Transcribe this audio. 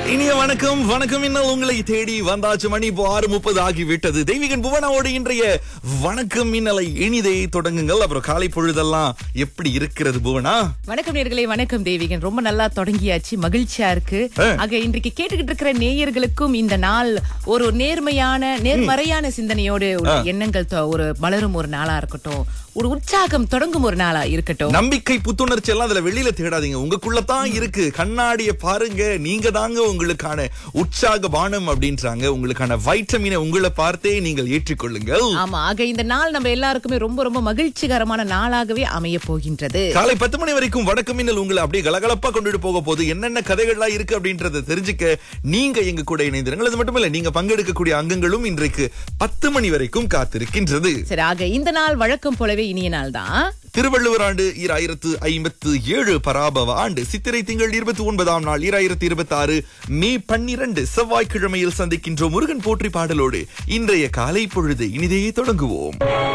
இனிய வணக்கம் வணக்கம் என்ன உங்களை தேடி வந்தாச்சு மணி இப்போ ஆறு முப்பது ஆகிவிட்டது தெய்வீகன் புவனாவோடு இன்றைய வணக்கம் மின்னலை இனிதை தொடங்குங்கள் அப்புறம் காலை பொழுதெல்லாம் எப்படி இருக்கிறது புவனா வணக்கம் நேர்களே வணக்கம் தேவிகன் ரொம்ப நல்லா தொடங்கியாச்சு மகிழ்ச்சியா இருக்கு ஆ. ஆக இன்றைக்கு கேட்டுக்கிட்டு இருக்கிற நேயர்களுக்கும் இந்த நாள் ஒரு நேர்மையான நேர்மறையான சிந்தனையோடு உள்ள எண்ணங்கள் தொ- ஒரு மலரும் ஒரு நாளா இருக்கட்டும் ஒரு உற்சாகம் தொடங்கும் ஒரு நாளா இருக்கட்டும் நம்பிக்கை புத்துணர்ச்சி எல்லாம் அதுல வெளியில தேடாதீங்க உங்களுக்குள்ளதான் இருக்கு கண்ணாடிய பாருங்க நீங்க தாங்க உங்களுக்கான உற்சாக பானம் அப்படின்றாங்க உங்களுக்கான வைட்டமினை உங்களை பார்த்தே நீங்கள் ஏற்றுக்கொள்ளுங்கள் ஆமா ஆக இந்த நாள் நம்ம எல்லாருக்குமே ரொம்ப ரொம்ப மகிழ்ச்சிகரமான நாளாகவே அமைய போகின்றது காலை பத்து மணி வரைக்கும் வடக்கு மின்னல் உங்களை அப்படியே கலகலப்பா கொண்டுட்டு போக போது என்னென்ன கதைகள்லாம் இருக்கு அப்படின்றத தெரிஞ்சுக்க நீங்க எங்க கூட இணைந்திருங்கள் அது மட்டும் இல்ல நீங்க பங்கெடுக்கக்கூடிய அங்கங்களும் இன்றைக்கு பத்து மணி வரைக்கும் காத்திருக்கின்றது சரி ஆக இந்த நாள் வழக்கம் போலவே இனிய நாள் தான் திருவள்ளுவர் ஆண்டு ஈராயிரத்து ஐம்பத்து ஏழு பராபவ ஆண்டு சித்திரை திங்கள் இருபத்தி ஒன்பதாம் நாள் ஈராயிரத்து இருபத்தி ஆறு மே பன்னிரண்டு செவ்வாய்க்கிழமையில் சந்திக்கின்றோம் முருகன் போற்றி பாடலோடு இன்றைய காலை பொழுது இனிதே தொடங்குவோம்